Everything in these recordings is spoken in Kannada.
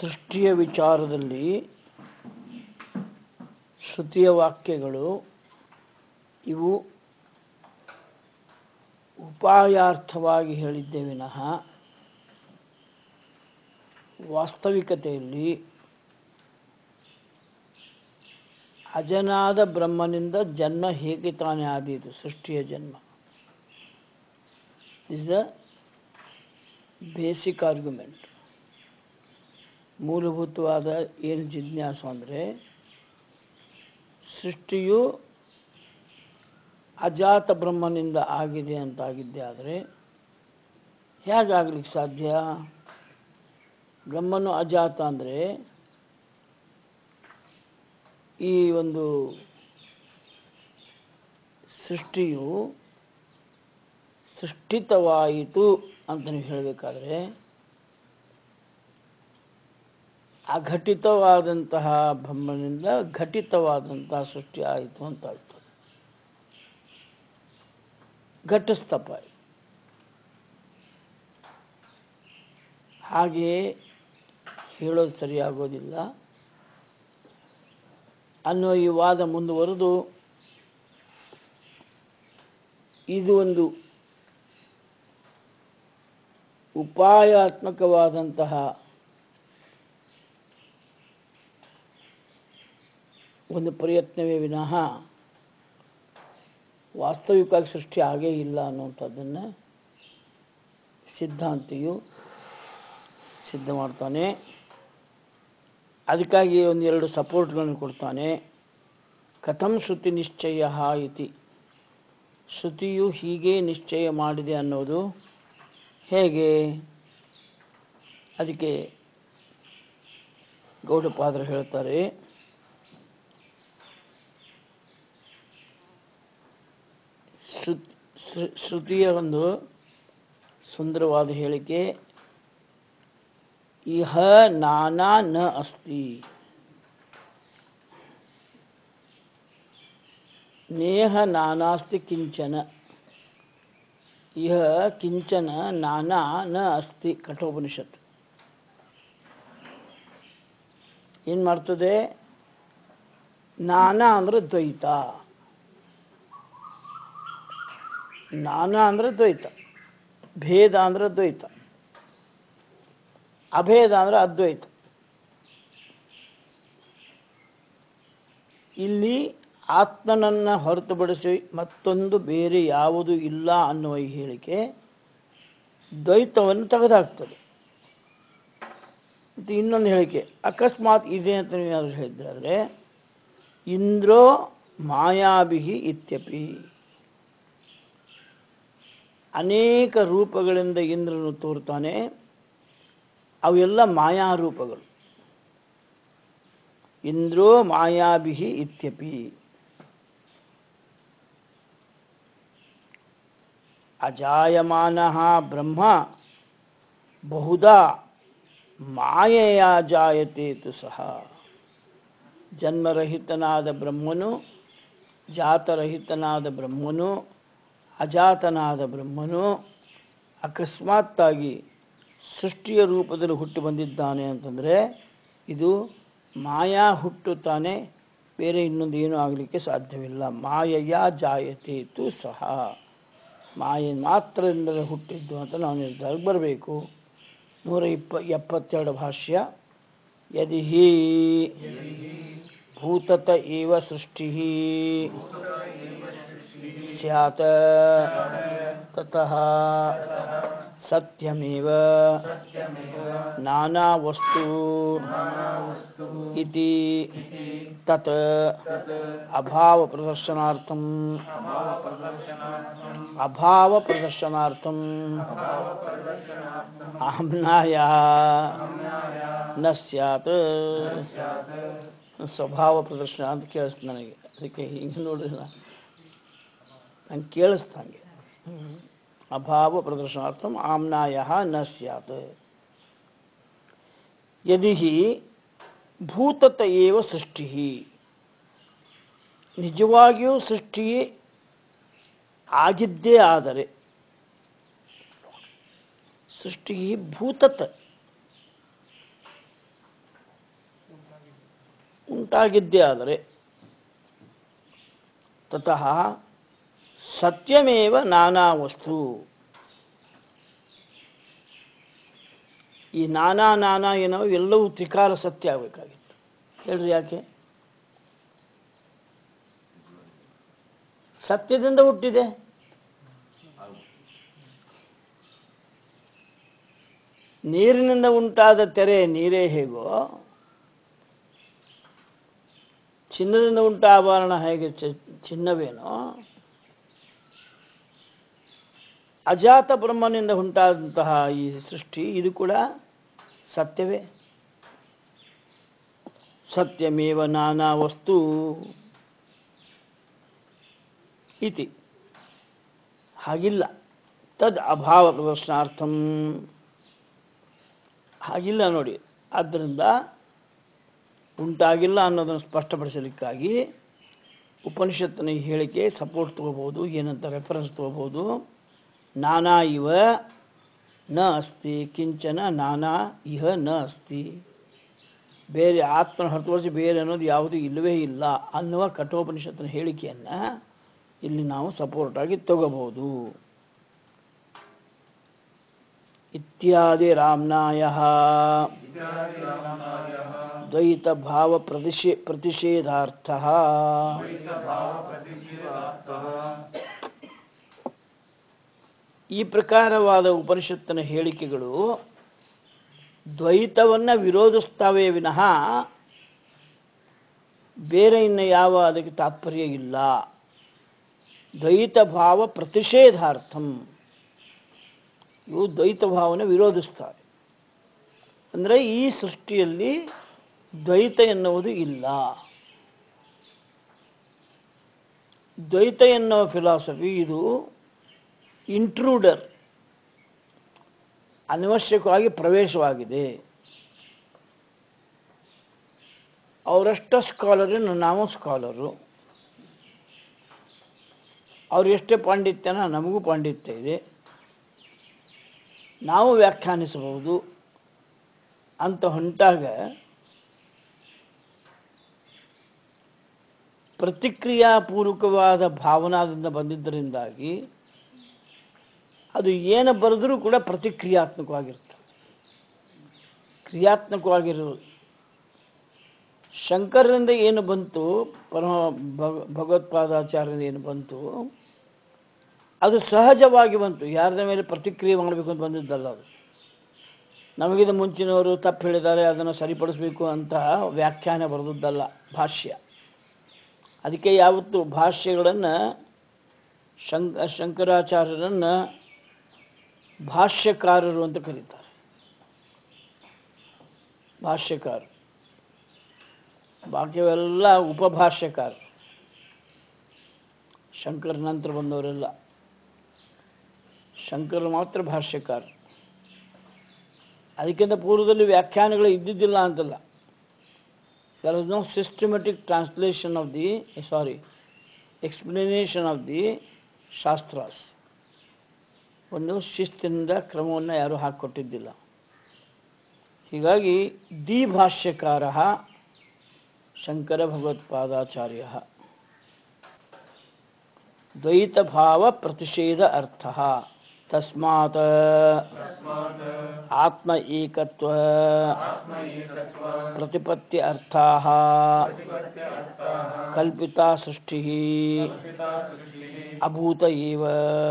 ಸೃಷ್ಟಿಯ ವಿಚಾರದಲ್ಲಿ ಶ್ರುತಿಯ ವಾಕ್ಯಗಳು ಇವು ಉಪಾಯಾರ್ಥವಾಗಿ ಹೇಳಿದ್ದೇ ವಿನಃ ವಾಸ್ತವಿಕತೆಯಲ್ಲಿ ಅಜನಾದ ಬ್ರಹ್ಮನಿಂದ ಜನ್ಮ ಹೇಗೆ ತಾನೇ ಆದೀತು ಸೃಷ್ಟಿಯ ಜನ್ಮ ಇಸ್ ದ ಬೇಸಿಕ್ ಆರ್ಗ್ಯುಮೆಂಟ್ ಮೂಲಭೂತವಾದ ಏನು ಜಿಜ್ಞಾಸು ಅಂದರೆ ಸೃಷ್ಟಿಯು ಅಜಾತ ಬ್ರಹ್ಮನಿಂದ ಆಗಿದೆ ಅಂತಾಗಿದ್ದೆ ಆದರೆ ಹೇಗಾಗ್ಲಿಕ್ಕೆ ಸಾಧ್ಯ ಬ್ರಹ್ಮನು ಅಜಾತ ಅಂದರೆ ಈ ಒಂದು ಸೃಷ್ಟಿಯು ಸೃಷ್ಟಿತವಾಯಿತು ಅಂತ ನೀವು ಹೇಳಬೇಕಾದ್ರೆ ಅಘಟಿತವಾದಂತಹ ಬ್ರಹ್ಮನಿಂದ ಘಟಿತವಾದಂತಹ ಸೃಷ್ಟಿ ಆಯಿತು ಅಂತ ಆಗ್ತದೆ ಘಟಸ್ಥಪ ಹಾಗೆಯೇ ಹೇಳೋದು ಸರಿಯಾಗೋದಿಲ್ಲ ಅನ್ನೋ ಈ ವಾದ ಮುಂದುವರೆದು ಇದು ಒಂದು ಉಪಾಯಾತ್ಮಕವಾದಂತಹ ಒಂದು ಪ್ರಯತ್ನವೇ ವಿನಃ ವಾಸ್ತವಿಕವಾಗಿ ಸೃಷ್ಟಿ ಆಗೇ ಇಲ್ಲ ಅನ್ನುವಂಥದ್ದನ್ನು ಸಿದ್ಧಾಂತಿಯು ಸಿದ್ಧ ಮಾಡ್ತಾನೆ ಅದಕ್ಕಾಗಿ ಒಂದೆರಡು ಸಪೋರ್ಟ್ಗಳನ್ನು ಕೊಡ್ತಾನೆ ಕಥಂ ಶ್ರುತಿ ನಿಶ್ಚಯ ಇತಿ ಶ್ರುತಿಯು ಹೀಗೆ ನಿಶ್ಚಯ ಮಾಡಿದೆ ಅನ್ನೋದು ಹೇಗೆ ಅದಕ್ಕೆ ಗೌಡಪಾದರು ಹೇಳ್ತಾರೆ ಶ್ರುತಿಯ ಒಂದು ಸುಂದರವಾದ ಹೇಳಿಕೆ ಇಹ ನಾನಾ ನ ಅಸ್ತಿ ನೇಹ ನಾನಾಸ್ತಿ ಕಿಂಚನ ಇಹ ಕಿಂಚನ ನಾನಾ ನ ಅಸ್ತಿ ಕಠೋಪನಿಷತ್ ಏನ್ ಮಾಡ್ತದೆ ನಾನಾ ಅಂದ್ರೆ ದ್ವೈತ ನಾನಾ ಅಂದ್ರೆ ದ್ವೈತ ಭೇದ ಅಂದ್ರೆ ದ್ವೈತ ಅಭೇದ ಅಂದ್ರೆ ಅದ್ವೈತ ಇಲ್ಲಿ ಆತ್ಮನನ್ನ ಹೊರತುಪಡಿಸಿ ಮತ್ತೊಂದು ಬೇರೆ ಯಾವುದು ಇಲ್ಲ ಅನ್ನುವ ಈ ಹೇಳಿಕೆ ದ್ವೈತವನ್ನು ತೆಗೆದುಹಾಕ್ತದೆ ಮತ್ತು ಇನ್ನೊಂದು ಹೇಳಿಕೆ ಅಕಸ್ಮಾತ್ ಇದೆ ಅಂತ ನೀವೇನಾದ್ರು ಹೇಳಿದ್ರೆ ಇಂದ್ರೋ ಮಾಯಾಭಿಹಿ ಇತ್ಯಪಿ ಅನೇಕ ರೂಪಗಳಿಂದ ಇಂದ್ರನು ತೋರ್ತಾನೆ ಅವೆಲ್ಲ ಮಾಯಾರೂಪಗಳು ಇಂದ್ರೋ ಮಾಯಾಭಿಹಿ ಇತ್ಯಪಿ ಅಜಾಯಮಾನ ಬ್ರಹ್ಮ ಬಹುದಾ ಮಾಯೆಯ ಜಾಯತೆ ತು ಸಹ ಜನ್ಮರಹಿತನಾದ ಬ್ರಹ್ಮನು ಜಾತರಹಿತನಾದ ಬ್ರಹ್ಮನು ಅಜಾತನಾದ ಬ್ರಹ್ಮನು ಅಕಸ್ಮಾತ್ತಾಗಿ ಸೃಷ್ಟಿಯ ರೂಪದಲ್ಲಿ ಹುಟ್ಟು ಬಂದಿದ್ದಾನೆ ಅಂತಂದರೆ ಇದು ಮಾಯಾ ಹುಟ್ಟುತ್ತಾನೆ ಬೇರೆ ಇನ್ನೊಂದು ಏನೂ ಆಗಲಿಕ್ಕೆ ಸಾಧ್ಯವಿಲ್ಲ ಮಾಯೆಯ ಜಾಯತೆ ತು ಸಹ ಮಾಯೆ ಮಾತ್ರದಿಂದಲೇ ಹುಟ್ಟಿದ್ದು ಅಂತ ನಾವು ನಿರ್ಧಾರಕ್ಕೆ ಬರಬೇಕು ನೂರ ಇಪ್ಪ ಎಪ್ಪತ್ತೆರಡು ಭಾಷ್ಯ ಯದಿ ಹಿ ಭೂತತ ಏವ ಸೃಷ್ಟಿ ಸ್ಯಾತ್ ತತಃ ಸತ್ಯಮೇವ ನಾನಾ ವಸ್ತು ಇತಿ ತತ್ ಅಭಾವ ಪ್ರದರ್ಶನಾರ್ಥಂ ಅಭಾವ ಪ್ರದರ್ಶನಾರ್ಥಂ ಆಮ್ನಾಯ ನ ಸ್ಯಾತ್ ಸ್ವಭಾವ ಪ್ರದರ್ಶನ ಅಂತ ಕೇಳಿಸ್ತು ನನಗೆ ಅದಕ್ಕೆ ಹಿಂಗೆ ನೋಡ್ರಿ ನಂಗೆ ಕೇಳಿಸ್ತು ಹಂಗೆ ಅಭಾವ ಪ್ರದರ್ಶನಾರ್ಥಂ ಆಮ್ನಾಯ ನ ಸ್ಯಾತ್ ಯದಿ ಭೂತತ ಏವ ಸೃಷ್ಟಿ ನಿಜವಾಗಿಯೂ ಸೃಷ್ಟಿ ಆಗಿದ್ದೇ ಆದರೆ ಸೃಷ್ಟಿ ಭೂತತ ಉಂಟಾಗಿದ್ದೇ ಆದರೆ ತತಃ ಸತ್ಯಮೇವ ನಾನಾ ವಸ್ತು ಈ ನಾನಾ ನಾನಾ ಏನೋ ಎಲ್ಲವೂ ತ್ರಿಕಾಲ ಸತ್ಯ ಆಗಬೇಕಾಗಿತ್ತು ಹೇಳ್ರಿ ಯಾಕೆ ಸತ್ಯದಿಂದ ಹುಟ್ಟಿದೆ ನೀರಿನಿಂದ ಉಂಟಾದ ತೆರೆ ನೀರೇ ಹೇಗೋ ಚಿನ್ನದಿಂದ ಉಂಟ ಆಭರಣ ಹೇಗೆ ಚಿ- ಚಿನ್ನವೇನೋ ಅಜಾತ ಬ್ರಹ್ಮನಿಂದ ಉಂಟಾದಂತಹ ಈ ಸೃಷ್ಟಿ ಇದು ಕೂಡ ಸತ್ಯವೇ ಸತ್ಯಮೇವ ನಾನಾ ವಸ್ತು ಇತಿ ಹಾಗಿಲ್ಲ ತದ್ ಅಭಾವ ಪ್ರದರ್ಶನಾರ್ಥಂ ಹಾಗಿಲ್ಲ ನೋಡಿ ಆದ್ದರಿಂದ ಉಂಟಾಗಿಲ್ಲ ಅನ್ನೋದನ್ನು ಸ್ಪಷ್ಟಪಡಿಸಲಿಕ್ಕಾಗಿ ಉಪನಿಷತ್ತಿನ ಈ ಹೇಳಿಕೆ ಸಪೋರ್ಟ್ ತಗೋಬಹುದು ಏನಂತ ರೆಫರೆನ್ಸ್ ತಗೋಬಹುದು ನಾನಾ ಇವ ನ ಅಸ್ತಿ ಕಿಂಚನ ನಾನಾ ಇಹ ನ ಅಸ್ತಿ ಬೇರೆ ಆತ್ಮನ ಹೊರತುಪಡಿಸಿ ಬೇರೆ ಅನ್ನೋದು ಯಾವುದೂ ಇಲ್ಲವೇ ಇಲ್ಲ ಅನ್ನುವ ಕಠೋಪನಿಷತ್ತಿನ ಹೇಳಿಕೆಯನ್ನ ಇಲ್ಲಿ ನಾವು ಸಪೋರ್ಟ್ ಆಗಿ ತಗೋಬಹುದು ಇತ್ಯಾದಿ ರಾಮ್ನಾಯ ದ್ವೈತ ಭಾವ ಪ್ರತಿಷೇ ಪ್ರತಿಷೇಧಾರ್ಥ ಈ ಪ್ರಕಾರವಾದ ಉಪನಿಷತ್ತಿನ ಹೇಳಿಕೆಗಳು ದ್ವೈತವನ್ನ ವಿರೋಧಿಸ್ತವೆ ವಿನಃ ಬೇರೆ ಇನ್ನು ಯಾವ ಅದಕ್ಕೆ ತಾತ್ಪರ್ಯ ಇಲ್ಲ ದ್ವೈತ ಭಾವ ಪ್ರತಿಷೇಧಾರ್ಥಂ ಇವು ದ್ವೈತ ಭಾವನೆ ವಿರೋಧಿಸ್ತವೆ ಅಂದರೆ ಈ ಸೃಷ್ಟಿಯಲ್ಲಿ ದ್ವೈತ ಎನ್ನುವುದು ಇಲ್ಲ ದ್ವೈತ ಎನ್ನುವ ಫಿಲಾಸಫಿ ಇದು ಇಂಟ್ರೂಡರ್ ಅನವಶ್ಯಕವಾಗಿ ಪ್ರವೇಶವಾಗಿದೆ ಅವರಷ್ಟ ಸ್ಕಾಲರು ನಾವು ಸ್ಕಾಲರು ಅವ್ರು ಎಷ್ಟೇ ಪಾಂಡಿತ್ಯನ ನಮಗೂ ಪಾಂಡಿತ್ಯ ಇದೆ ನಾವು ವ್ಯಾಖ್ಯಾನಿಸಬಹುದು ಅಂತ ಹೊಂಟಾಗ ಪ್ರತಿಕ್ರಿಯಾಪೂರ್ವಕವಾದ ಭಾವನಾದಿಂದ ಬಂದಿದ್ದರಿಂದಾಗಿ ಅದು ಏನು ಬರೆದರೂ ಕೂಡ ಪ್ರತಿಕ್ರಿಯಾತ್ಮಕವಾಗಿರ್ತದೆ ಕ್ರಿಯಾತ್ಮಕವಾಗಿರುವುದು ಶಂಕರರಿಂದ ಏನು ಬಂತು ಪರಮ ಭಗ ಭಗವತ್ಪಾದಾಚಾರ್ಯರಿಂದ ಏನು ಬಂತು ಅದು ಸಹಜವಾಗಿ ಬಂತು ಯಾರದ ಮೇಲೆ ಪ್ರತಿಕ್ರಿಯೆ ಮಾಡಬೇಕು ಅಂತ ಬಂದಿದ್ದಲ್ಲ ಅದು ನಮಗಿದ ಮುಂಚಿನವರು ತಪ್ಪು ಹೇಳಿದ್ದಾರೆ ಅದನ್ನು ಸರಿಪಡಿಸಬೇಕು ಅಂತ ವ್ಯಾಖ್ಯಾನ ಬರೆದದ್ದಲ್ಲ ಭಾಷ್ಯ ಅದಕ್ಕೆ ಯಾವತ್ತು ಭಾಷ್ಯಗಳನ್ನು ಶಂಕ ಶಂಕರಾಚಾರ್ಯರನ್ನು ಭಾಷ್ಯಕಾರರು ಅಂತ ಕರೀತಾರೆ ಭಾಷ್ಯಕಾರ ಬಾಕಿಯವೆಲ್ಲ ಉಪಭಾಷ್ಯಕಾರ ಶಂಕರ ನಂತರ ಬಂದವರೆಲ್ಲ ಶಂಕರ ಮಾತ್ರ ಭಾಷ್ಯಕಾರ ಅದಕ್ಕಿಂತ ಪೂರ್ವದಲ್ಲಿ ವ್ಯಾಖ್ಯಾನಗಳು ಇದ್ದಿದ್ದಿಲ್ಲ ಅಂತಲ್ಲ there is no systematic translation of the sorry explanation of the shastras ಒಂದು ಶಿಸ್ತಿನಿಂದ ಕ್ರಮವನ್ನು ಯಾರೂ ಹಾಕಿಕೊಟ್ಟಿದ್ದಿಲ್ಲ ಹೀಗಾಗಿ ದಿ ಭಾಷ್ಯಕಾರ ಶಂಕರ ಭಗವತ್ಪಾದಾಚಾರ್ಯ ದ್ವೈತಭಾವ ಪ್ರತಿಷೇಧ ಅರ್ಥ ತಸ್ಮಾತ್ ಆತ್ಮ ಏಕತ್ವ ಪ್ರತಿಪತ್ತಿ ಅರ್ಥಾ ಕಲ್ಪಿತಾ ಸೃಷ್ಟಿ ಅಭೂತ ಏವ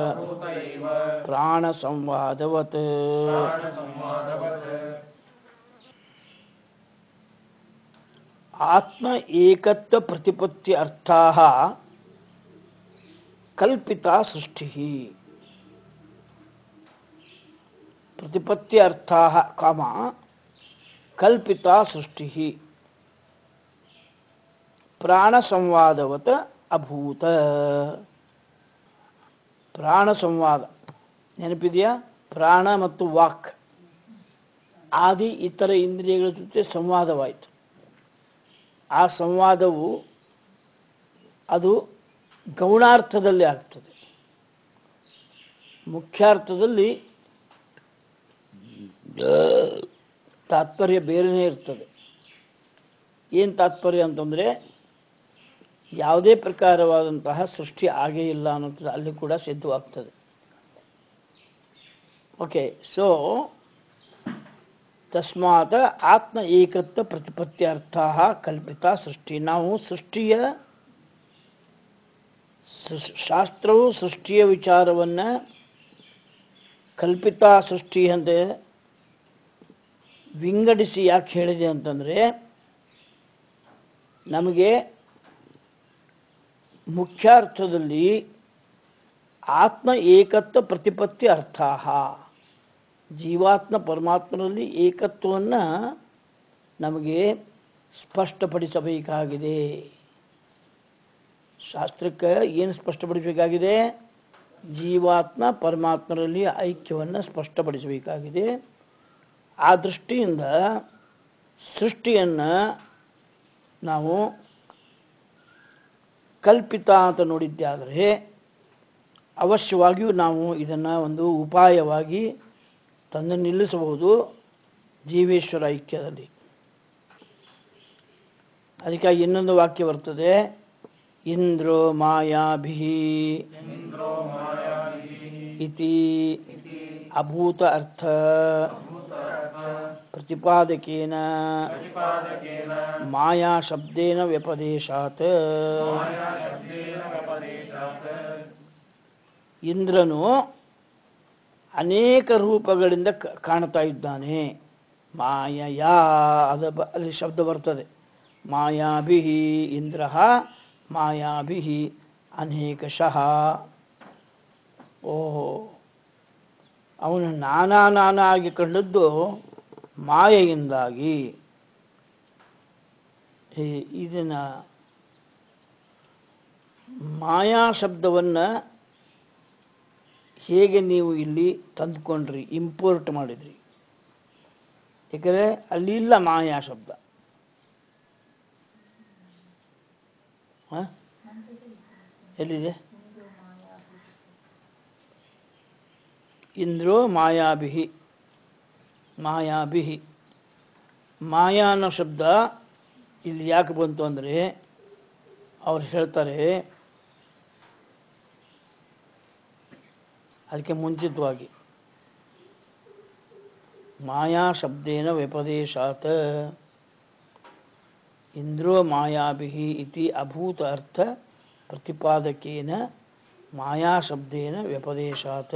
ಪ್ರಾಣ ಸಂವಾದವತ್ ಆತ್ಮ ಏಕತ್ವ ಪ್ರತಿಪತ್ತಿ ಅರ್ಥಾ ಕಲ್ಪಿತಾ ಸೃಷ್ಟಿ ಪ್ರತಿಪತ್ತಿ ಅರ್ಥಾ ಕಾಮ ಕಲ್ಪಿತಾ ಸೃಷ್ಟಿ ಪ್ರಾಣ ಸಂವಾದವತ ಅಭೂತ ಪ್ರಾಣ ಸಂವಾದ ನೆನಪಿದೆಯಾ ಪ್ರಾಣ ಮತ್ತು ವಾಕ್ ಆದಿ ಇತರ ಇಂದ್ರಿಯಗಳ ಜೊತೆ ಸಂವಾದವಾಯಿತು ಆ ಸಂವಾದವು ಅದು ಗೌಣಾರ್ಥದಲ್ಲಿ ಆಗ್ತದೆ ಮುಖ್ಯಾರ್ಥದಲ್ಲಿ ತಾತ್ಪರ್ಯ ಬೇರೆನೇ ಇರ್ತದೆ ಏನು ತಾತ್ಪರ್ಯ ಅಂತಂದರೆ ಯಾವುದೇ ಪ್ರಕಾರವಾದಂತಹ ಸೃಷ್ಟಿ ಆಗೇ ಇಲ್ಲ ಅನ್ನೋದು ಅಲ್ಲಿ ಕೂಡ ಸಿದ್ಧವಾಗ್ತದೆ ಓಕೆ ಸೊ ತಸ್ಮಾತ್ ಆತ್ಮ ಏಕತ್ವ ಪ್ರತಿಪತ್ತ್ಯರ್ಥ ಕಲ್ಪಿತ ಸೃಷ್ಟಿ ನಾವು ಸೃಷ್ಟಿಯ ಸೃ- ಶಾಸ್ತ್ರವು ಸೃಷ್ಟಿಯ ವಿಚಾರವನ್ನ ಕಲ್ಪಿತ ಸೃಷ್ಟಿ ಅಂತ ವಿಂಗಡಿಸಿ ಯಾಕೆ ಹೇಳಿದೆ ಅಂತಂದ್ರೆ ನಮಗೆ ಮುಖ್ಯಾರ್ಥದಲ್ಲಿ ಆತ್ಮ ಏಕತ್ವ ಪ್ರತಿಪತ್ತಿ ಅರ್ಥ ಜೀವಾತ್ಮ ಪರಮಾತ್ಮನಲ್ಲಿ ಏಕತ್ವವನ್ನು ನಮಗೆ ಸ್ಪಷ್ಟಪಡಿಸಬೇಕಾಗಿದೆ ಶಾಸ್ತ್ರಕ್ಕೆ ಏನು ಸ್ಪಷ್ಟಪಡಿಸಬೇಕಾಗಿದೆ ಜೀವಾತ್ಮ ಪರಮಾತ್ಮರಲ್ಲಿ ಐಕ್ಯವನ್ನು ಸ್ಪಷ್ಟಪಡಿಸಬೇಕಾಗಿದೆ ಆ ದೃಷ್ಟಿಯಿಂದ ಸೃಷ್ಟಿಯನ್ನು ನಾವು ಕಲ್ಪಿತ ಅಂತ ನೋಡಿದ್ದಾದರೆ ಅವಶ್ಯವಾಗಿಯೂ ನಾವು ಇದನ್ನು ಒಂದು ಉಪಾಯವಾಗಿ ತಂದು ನಿಲ್ಲಿಸಬಹುದು ಜೀವೇಶ್ವರ ಐಕ್ಯದಲ್ಲಿ ಅದಕ್ಕಾಗಿ ಇನ್ನೊಂದು ವಾಕ್ಯ ಬರ್ತದೆ ಇಂದ್ರೋ ಮಾಯಾಭಿ ಇತಿ ಅಭೂತ ಅರ್ಥ ಪ್ರತಿಪಾದಕೇನ ಮಾಯಾ ಶಬ್ದೇನ ವ್ಯಪದೇಶಾತ್ ಇಂದ್ರನು ಅನೇಕ ರೂಪಗಳಿಂದ ಕ- ಕಾಣ್ತಾ ಇದ್ದಾನೆ ಮಾಯಯ ಅದ ಬ- ಅಲ್ಲಿ ಶಬ್ದ ಬರ್ತದೆ ಮಾಯಾಭಿ ಇಂದ್ರ ಮಾಯಾಭಿ ಅನೇಕಶಃ ಓಹೋ ಅವನು ನಾನಾ ನಾನಾ ಆಗಿ ಕಂಡದ್ದು ಮಾಯೆಯಿಂದಾಗಿ ಈ- ಇದನ್ನ ಮಾಯಾ ಶಬ್ದವನ್ನ ಹೇಗೆ ನೀವು ಇಲ್ಲಿ ತಂದುಕೊಂಡ್ರಿ ಇಂಪೋರ್ಟ್ ಮಾಡಿದ್ರಿ ಯಾಕಂದ್ರೆ ಅಲ್ಲಿ ಇಲ್ಲ ಮಾಯಾ ಶಬ್ದ ಹ? ಎಲ್ಲಿದೆ ಇಂದ್ರೋ ಮಾಯಾಭಿಹಿ ಮಾಯಾಭಿಹಿ ಮಾಯಾ ಅನ್ನೋ ಶಬ್ದ ಇಲ್ಲಿ ಯಾಕೆ ಬಂತು ಅಂದರೆ ಅವ್ರು ಹೇಳ್ತಾರೆ ಅದಕ್ಕೆ ಮುಂಚಿತವಾಗಿ ಮಾಯಾ ಶಬ್ದೇನ ವ್ಯಪದೇಶಾತ್ ಇಂದ್ರೋ ಮಾಯಾಭಿ ಇತಿ ಅಭೂತ ಅರ್ಥ ಪ್ರತಿಪಾದಕೇನ ಮಾಯಾ ಶಬ್ದೇನ ವ್ಯಪದೇಶಾತ್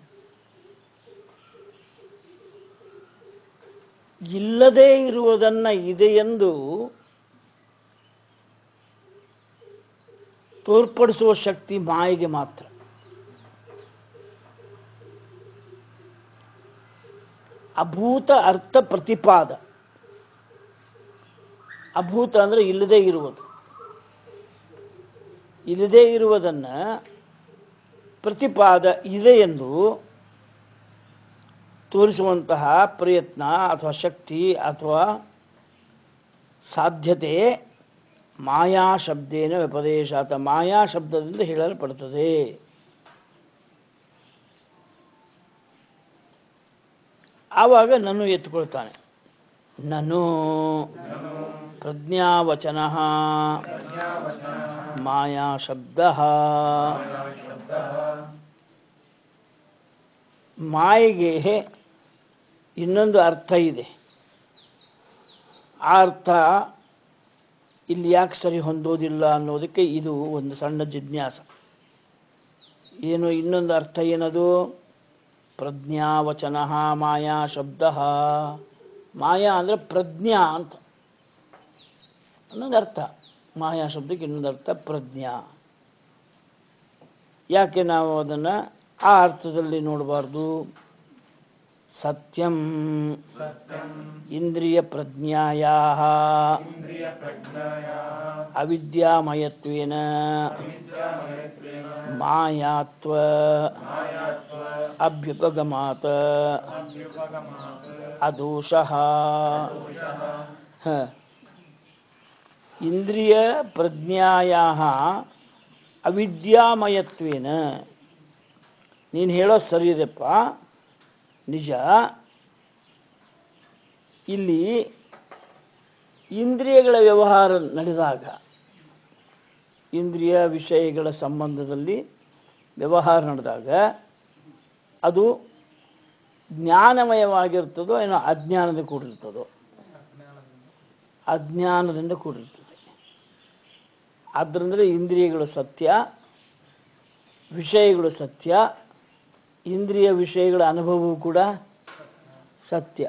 ಇಲ್ಲದೇ ಇರುವುದನ್ನ ಇದೆಯೆಂದು ತೋರ್ಪಡಿಸುವ ಶಕ್ತಿ ಮಾಯೆಗೆ ಮಾತ್ರ ಅಭೂತ ಅರ್ಥ ಪ್ರತಿಪಾದ ಅಭೂತ ಅಂದ್ರೆ ಇಲ್ಲದೆ ಇರುವುದು ಇಲ್ಲದೆ ಇರುವುದನ್ನ ಪ್ರತಿಪಾದ ಇದೆ ಎಂದು ತೋರಿಸುವಂತಹ ಪ್ರಯತ್ನ ಅಥವಾ ಶಕ್ತಿ ಅಥವಾ ಸಾಧ್ಯತೆ ಮಾಯಾ ಶಬ್ದೇನ ವ್ಯಪದೇಶ ಅಥವಾ ಮಾಯಾ ಶಬ್ದದಿಂದ ಹೇಳಲ್ಪಡುತ್ತದೆ ಆವಾಗ ನಾನು ಎತ್ತುಕೊಳ್ತಾನೆ ನಾನು ಪ್ರಜ್ಞಾವಚನ ಮಾಯಾ ಶಬ್ದ ಮಾಯೆಗೆ ಇನ್ನೊಂದು ಅರ್ಥ ಇದೆ ಆ ಅರ್ಥ ಇಲ್ಲಿ ಯಾಕೆ ಸರಿ ಹೊಂದೋದಿಲ್ಲ ಅನ್ನೋದಕ್ಕೆ ಇದು ಒಂದು ಸಣ್ಣ ಜಿಜ್ಞಾಸ ಏನು ಇನ್ನೊಂದು ಅರ್ಥ ಏನದು ಪ್ರಜ್ಞಾವಚನ ಮಾಯಾ ಶಬ್ದ ಮಾಯಾ ಅಂದರೆ ಪ್ರಜ್ಞಾ ಅಂತ ಅನ್ನೋದು ಅರ್ಥ ಮಾಯಾ ಶಬ್ದಕ್ಕೆ ಇನ್ನೊಂದು ಅರ್ಥ ಪ್ರಜ್ಞಾ ಯಾಕೆ ನಾವು ಅದನ್ನು ಆ ಅರ್ಥದಲ್ಲಿ ನೋಡಬಾರ್ದು ಸತ್ಯಂ ಇಂದ್ರಿಯ ಪ್ರಜ್ಞಾಯ ಅವಿದ್ಯಾಮಯತ್ವೇನ ಮಾಯಾತ್ವ ಅಭ್ಯುಪಗಮಾತ್ ಅದೋಷಃ ಹ. ಇಂದ್ರಿಯ ಪ್ರಜ್ಞಾಯ ಅವಿದ್ಯಾಮಯತ್ವೇನ ನೀನು ಹೇಳೋದು ಸರಿ ಇದೆಪ್ಪ ನಿಜ ಇಲ್ಲಿ ಇಂದ್ರಿಯಗಳ ವ್ಯವಹಾರ ನಡೆದಾಗ ಇಂದ್ರಿಯ ವಿಷಯಗಳ ಸಂಬಂಧದಲ್ಲಿ ವ್ಯವಹಾರ ನಡೆದಾಗ ಅದು ಜ್ಞಾನಮಯವಾಗಿರ್ತದೋ ಏನೋ ಅಜ್ಞಾನದ ಕೂಡಿರ್ತದೋ ಅಜ್ಞಾನದಿಂದ ಕೂಡಿರ್ತದೆ ಆದ್ರಿಂದ ಇಂದ್ರಿಯಗಳು ಸತ್ಯ ವಿಷಯಗಳು ಸತ್ಯ ಇಂದ್ರಿಯ ವಿಷಯಗಳ ಅನುಭವವು ಕೂಡ ಸತ್ಯ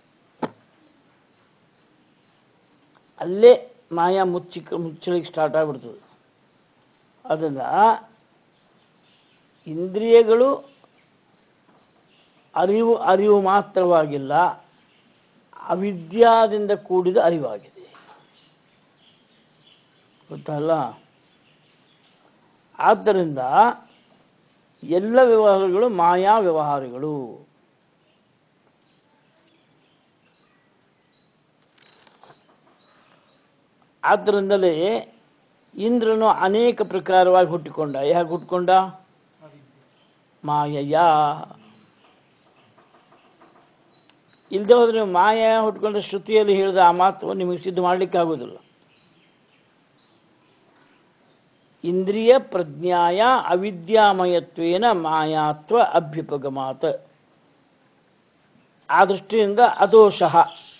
ಅಲ್ಲೇ ಮಾಯಾ ಮುಚ್ಚಿಕ ಮುಚ್ಚಲಿಕ್ಕೆ ಸ್ಟಾರ್ಟ್ ಆಗ್ಬಿಡ್ತದೆ ಅದರಿಂದ ಇಂದ್ರಿಯಗಳು ಅರಿವು ಅರಿವು ಮಾತ್ರವಾಗಿಲ್ಲ ಅವಿದ್ಯಾದಿಂದ ಕೂಡಿದ ಅರಿವಾಗಿದೆ ಗೊತ್ತಲ್ಲ ಆದ್ದರಿಂದ ಎಲ್ಲ ವ್ಯವಹಾರಗಳು ಮಾಯಾ ವ್ಯವಹಾರಗಳು ಆದ್ದರಿಂದಲೇ ಇಂದ್ರನು ಅನೇಕ ಪ್ರಕಾರವಾಗಿ ಹುಟ್ಟಿಕೊಂಡ ಯಾಕೆ ಹುಟ್ಟಿಕೊಂಡ ಮಾಯಯ ಇಲ್ಲದೆ ಹೋದ್ರೆ ನೀವು ಮಾಯ ಹುಟ್ಕೊಂಡ್ರೆ ಶ್ರುತಿಯಲ್ಲಿ ಹೇಳಿದ ಆ ಮಾತು ನಿಮಗೆ ಸಿದ್ಧ ಮಾಡ್ಲಿಕ್ಕೆ ಆಗೋದಿಲ್ಲ ಇಂದ್ರಿಯ ಪ್ರಜ್ಞಾಯ ಅವಿದ್ಯಾಮಯತ್ವೇನ ಮಾಯಾತ್ವ ಅಭ್ಯುಪಗಮಾತ್ ಆ ದೃಷ್ಟಿಯಿಂದ ಅದೋಷಃ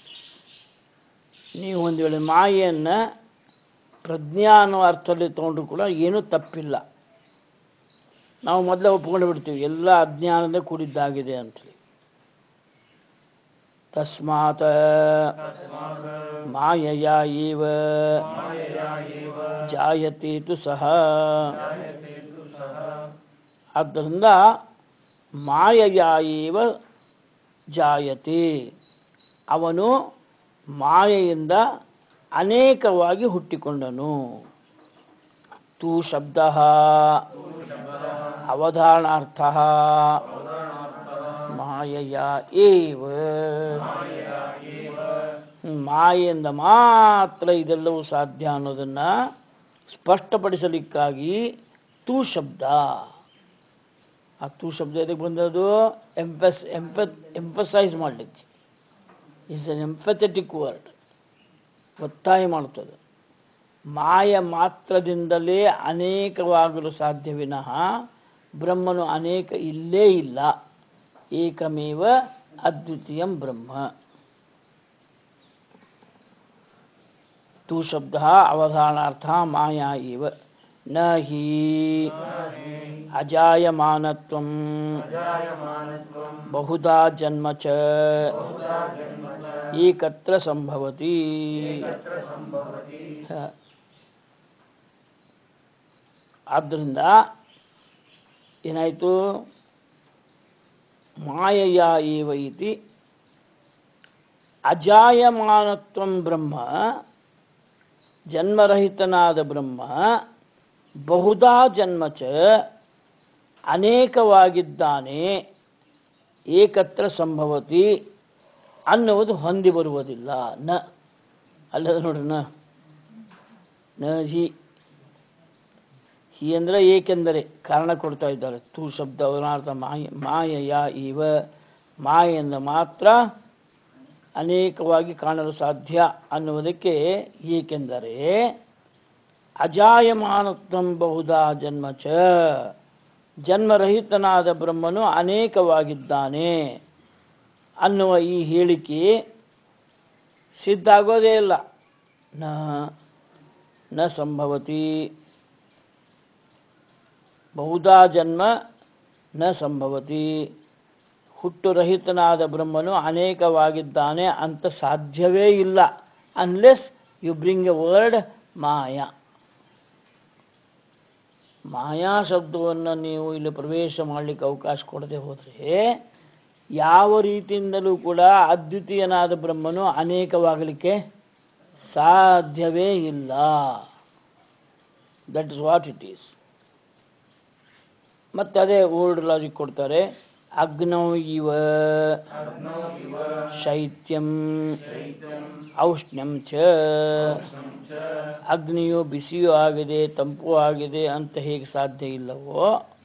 ನೀವು ಒಂದು ವೇಳೆ ಮಾಯೆಯನ್ನ ಪ್ರಜ್ಞಾ ಅನ್ನೋ ಅರ್ಥದಲ್ಲಿ ತಗೊಂಡ್ರು ಕೂಡ ಏನೂ ತಪ್ಪಿಲ್ಲ ನಾವು ಮೊದಲೇ ಒಪ್ಕೊಂಡು ಬಿಡ್ತೀವಿ ಎಲ್ಲ ಅಜ್ಞಾನದಿಂದ ಕೂಡಿದ್ದಾಗಿದೆ ಅಂತೇಳಿ ತಸ್ಮಾತ್ ಮಾಯಯ ಇವ ಜಾಯತೆ ತು ಸಹ ಆದ್ದರಿಂದ ಮಾಯಯ ಇವ ಜಾಯತೆ ಅವನು ಮಾಯೆಯಿಂದ ಅನೇಕವಾಗಿ ಹುಟ್ಟಿಕೊಂಡನು ತೂ ಶಬ್ದ ಅವಧಾರಣಾರ್ಥ ಮಾಯಯ ಏವ ಮಾಯೆಯಿಂದ ಮಾತ್ರ ಇದೆಲ್ಲವೂ ಸಾಧ್ಯ ಅನ್ನೋದನ್ನ ಸ್ಪಷ್ಟಪಡಿಸಲಿಕ್ಕಾಗಿ ತೂ ಶಬ್ದ ಆ ತೂ ಶಬ್ದ ಎದಕ್ಕೆ ಬಂದದ್ದು ಎಂಫಸ್ ಎಂಫ ಎಂಫಸೈಸ್ ಮಾಡಲಿಕ್ಕೆ ಇಸ್ ಅನ್ ಎಂಫಥೆಟಿಕ್ ವರ್ಡ್ ಒತ್ತಾಯ ಮಾಡ್ತದೆ ಮಾಯ ಮಾತ್ರದಿಂದಲೇ ಅನೇಕವಾಗಲು ಸಾಧ್ಯ ವಿನಃ ಬ್ರಹ್ಮನು ಅನೇಕ ಇಲ್ಲೇ ಇಲ್ಲ ಏಕಮೇವ ಅದ್ವಿತೀಯಂ ಬ್ರಹ್ಮ ತೂ ಶಬ್ದ ಅವಧಾರಣಾರ್ಥ ಮಾಯಾ ಇವ ನ ಹಿ ಅಜಾಯಮಾನತ್ವಂ ಬಹುಧಾ ಜನ್ಮ ಚ ಏಕತ್ರ ಸಂಭವತಿ ಹ. ಆದ್ದರಿಂದ ಏನಾಯಿತು ಮಾಯಯ ಏವ ಇತಿ ಅಜಾಯಮಾನತ್ವಂ ಬ್ರಹ್ಮ ಜನ್ಮರಹಿತನಾದ ಬ್ರಹ್ಮ ಬಹುಧಾ ಜನ್ಮ ಚ ಅನೇಕವಾಗಿದ್ದಾನೆ ಏಕತ್ರ ಸಂಭವತಿ ಅನ್ನುವುದು ಹೊಂದಿ ಬರುವುದಿಲ್ಲ ನ ಅಲ್ಲದ ನೋಡ್ರಿ ನ ನ ಹಿ ಹಿ ಅಂದ್ರೆ ಏಕೆಂದರೆ ಕಾರಣ ಕೊಡ್ತಾ ಇದ್ದಾರೆ ತೂ ಶಬ್ದ ಅವನಾರ್ಥ ಮಾಯ ಮಾಯಯ ಇವ ಮಾಯೆಯಿಂದ ಮಾತ್ರ ಅನೇಕವಾಗಿ ಕಾಣಲು ಸಾಧ್ಯ ಅನ್ನುವುದಕ್ಕೆ ಏಕೆಂದರೆ ಅಜಾಯಮಾನತ್ವಂ ಬಹುಧಾ ಜನ್ಮ ಚ ಜನ್ಮರಹಿತನಾದ ಬ್ರಹ್ಮನು ಅನೇಕವಾಗಿದ್ದಾನೆ ಅನ್ನುವ ಈ ಹೇಳಿಕೆ ಸಿದ್ಧ ಆಗೋದೇ ಇಲ್ಲ ನ ನ ಸಂಭವತಿ ಬಹುಧಾ ಜನ್ಮ ನ ಸಂಭವತಿ ಹುಟ್ಟುರಹಿತನಾದ ಬ್ರಹ್ಮನು ಅನೇಕವಾಗಿದ್ದಾನೆ ಅಂತ ಸಾಧ್ಯವೇ ಇಲ್ಲ unless you bring a word maya maya ಶಬ್ದವನ್ನು ನೀವು ಇಲ್ಲಿ ಪ್ರವೇಶ ಮಾಡಲಿಕ್ಕೆ ಅವಕಾಶ ಕೊಡದೆ ಹೋದರೆ ಯಾವ ರೀತಿಯಿಂದಲೂ ಕೂಡ ಅದ್ವಿತೀಯನಾದ ಬ್ರಹ್ಮನು ಅನೇಕವಾಗಲಿಕ್ಕೆ ಸಾಧ್ಯವೇ ಇಲ್ಲ that is what it is ಮತ್ತೆ ಅದೇ ಓಲ್ಡ್ ಲಾಜಿಕ್ ಕೊಡ್ತಾರೆ ಅಗ್ನೌ ಇವ ಶೈತ್ಯಂ ಔಷ್ಣ್ಯಂ ಚ ಅಗ್ನಿಯು ಬಿಸಿಯೂ ಆಗಿದೆ ತಂಪು ಆಗಿದೆ ಅಂತ ಹೇಗೆ ಸಾಧ್ಯ ಇಲ್ಲವೋ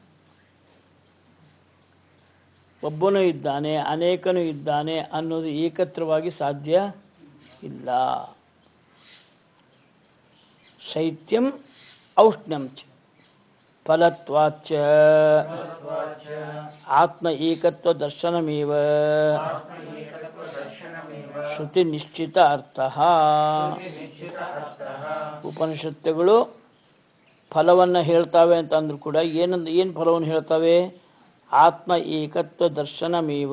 ಒಬ್ಬನು ಇದ್ದಾನೆ ಅನೇಕನು ಇದ್ದಾನೆ ಅನ್ನೋದು ಏಕತ್ರವಾಗಿ ಸಾಧ್ಯ ಇಲ್ಲ ಶೈತ್ಯಂ ಔಷ್ಣ್ಯಂ ಚ ಫಲತ್ವಾಚ್ಚ ಆತ್ಮ ಏಕತ್ವ ದರ್ಶನಮೇವ ಶ್ರುತಿ ನಿಶ್ಚಿತ ಅರ್ಥ ಉಪನಿಷತ್ತುಗಳು ಫಲವನ್ನು ಹೇಳ್ತಾವೆ ಅಂತ ಅಂದ್ರೂ ಕೂಡ ಏನಂದ ಏನು ಫಲವನ್ನು ಹೇಳ್ತವೆ ಆತ್ಮ ಏಕತ್ವ ದರ್ಶನಮೇವ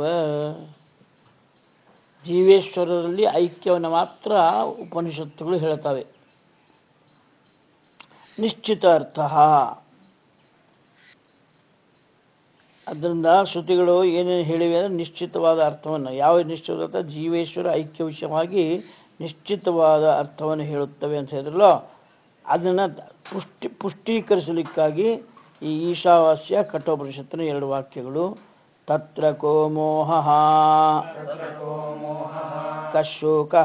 ಜೀವೇಶ್ವರರಲ್ಲಿ ಐಕ್ಯವನ್ನು ಮಾತ್ರ ಉಪನಿಷತ್ತುಗಳು ಹೇಳ್ತವೆ ನಿಶ್ಚಿತ ಅರ್ಥ ಅದರಿಂದ ಶ್ರುತಿಗಳು ಏನೇನು ಹೇಳಿವೆ ಅಂದರೆ ನಿಶ್ಚಿತವಾದ ಅರ್ಥವನ್ನು ಯಾವ ನಿಶ್ಚಿತ ಅರ್ಥ ಜೀವೇಶ್ವರ ಐಕ್ಯ ವಿಷಯವಾಗಿ ನಿಶ್ಚಿತವಾದ ಅರ್ಥವನ್ನು ಹೇಳುತ್ತವೆ ಅಂತ ಹೇಳಿದ್ರಲ್ಲ ಅದನ್ನು ಪುಷ್ಟಿ ಪುಷ್ಟೀಕರಿಸಲಿಕ್ಕಾಗಿ ಈ ಈಶಾವಾಸ್ಯ ಕಠೋಪನಿಷತ್ತಿನ ಎರಡು ವಾಕ್ಯಗಳು ತತ್ರ ಕೋ ಮೋಹ ಕಶೋಕ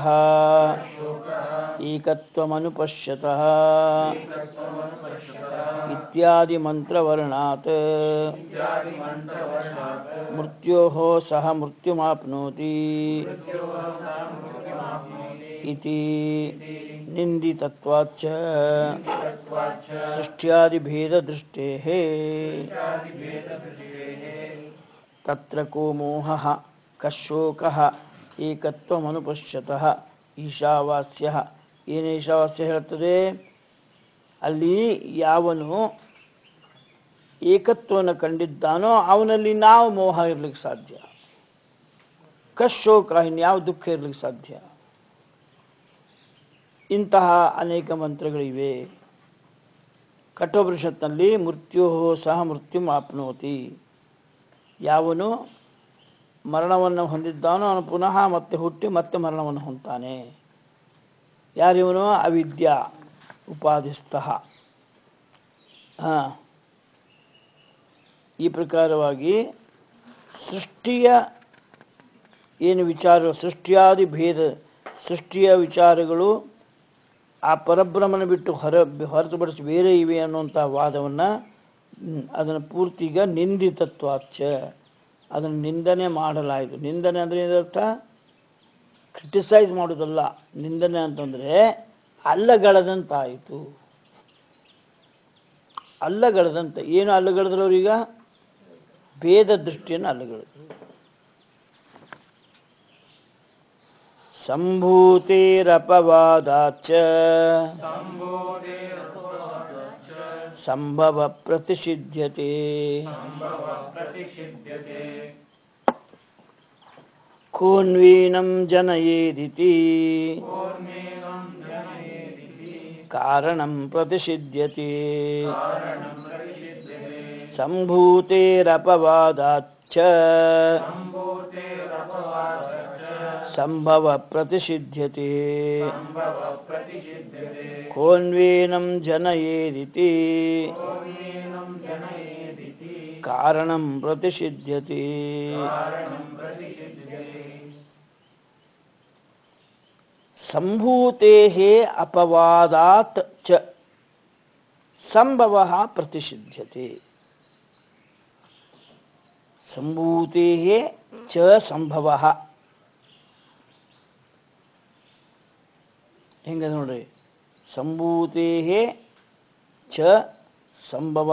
ಏಕತ್ವಮನುಪಶ್ಯತಃ ಇತ್ಯಾದಿ ಮಂತ್ರವರ್ಣಾತ್ ಮೃತ್ಯೋ ಸಹ ಮೃತ್ಯುಮಾಪ್ನೋತಿ ಇತಿ ನಿಂದಿತತ್ವಾಚ್ಚ ಸೃಷ್ಟ್ಯಾದಿಭೇದದೃಷ್ಟೇಃ ತತ್ರ ಕೋ ಮೋಹಃ ಕಶೋಕಃ ಏಕತ್ವಮನುಪಶ್ಯತಃ ಈಶಾವಾಸ್ಯ ಏನು ಈಶಾವಾಸ್ಯ ಹೇಳ್ತದೆ ಅಲ್ಲಿ ಯಾವನು ಏಕತ್ವವನ್ನು ಕಂಡಿದ್ದಾನೋ ಅವನಲ್ಲಿ ನಾವು ಮೋಹ ಇರ್ಲಿಕ್ಕೆ ಸಾಧ್ಯ ಕಶೋಕ ಇನ್ಯಾವ ದುಃಖ ಇರ್ಲಿಕ್ಕೆ ಸಾಧ್ಯ ಇಂತಹ ಅನೇಕ ಮಂತ್ರಗಳಿವೆ ಕಠೋಪನಿಷತ್ನಲ್ಲಿ ಮೃತ್ಯು ಸಹ ಮೃತ್ಯು ಆಪ್ನೋತಿ ಯಾವನು ಮರಣವನ್ನು ಹೊಂದಿದ್ದಾನೋ ಅವನು ಪುನಃ ಮತ್ತೆ ಹುಟ್ಟಿ ಮತ್ತೆ ಮರಣವನ್ನು ಹೊಂದ್ತಾನೆ ಯಾರಿವನು ಅವಿದ್ಯಾ ಉಪಾಧಿಸ್ತಃ ಹಾ ಈ ಪ್ರಕಾರವಾಗಿ ಸೃಷ್ಟಿಯ ಏನು ವಿಚಾರ ಸೃಷ್ಟಿಯಾದಿ ಭೇದ ಸೃಷ್ಟಿಯ ವಿಚಾರಗಳು ಆ ಪರಬ್ರಹ್ಮನ ಬಿಟ್ಟು ಹೊರ ಹೊರತುಪಡಿಸಿ ಬೇರೆ ಇವೆ ಅನ್ನುವಂಥ ವಾದವನ್ನು ಅದನ್ನು ಪೂರ್ತಿಗ ನಿಂದಿತತ್ವಾಚ ಅದನ್ನು ನಿಂದನೆ ಮಾಡಲಾಯಿತು ನಿಂದನೆ ಅಂದರೆ ಏನರ್ಥ ಕ್ರಿಟಿಸೈಸ್ ಮಾಡೋದಲ್ಲ ನಿಂದನೆ ಅಂತಂದರೆ ಅಲ್ಲಗಳೆದಂತಾಯಿತು ಅಲ್ಲಗಳೆದಂತ ಏನು ಅಲ್ಲಗಳೆದ್ರು ಅವ್ರೀಗ ಭೇದ ದೃಷ್ಟಿಯನ್ನು ಅಲ್ಲಗಳೆದ್ರು ಸಂಭೂತೇರಪವಾದಾಚ ಸಂಭವ ಪ್ರತಿಷಿಧ್ಯತೆ ಕೋನ್ವೀನಂ ಜನಯೇದಿತಿ ಕಾರಣಂ ಪ್ರತಿಷಿಧ್ಯತೆ ಸಂಭೂತೇರಪವಾದಾಚ್ಚ ಸಂಭವ ಪ್ರತಿಷಿಧ್ಯತೆ ಕೋನ್ವೇನಂ ಜನಯೇದಿತಿ ಕಾರಣಂ ಪ್ರತಿಷಿಧ್ಯತೆ ಸಂಭೂತೆ ಅಪವಾದಾತ್ ಚ ಸಂಭವ ಪ್ರತಿಷಿಧ್ಯತೆ ಸಂಭೂತೆ ಚ ಸಂಭವ ಹೆಂಗ ನೋಡ್ರಿ ಸಂಭೂತೆ ಚ ಸಂಭವ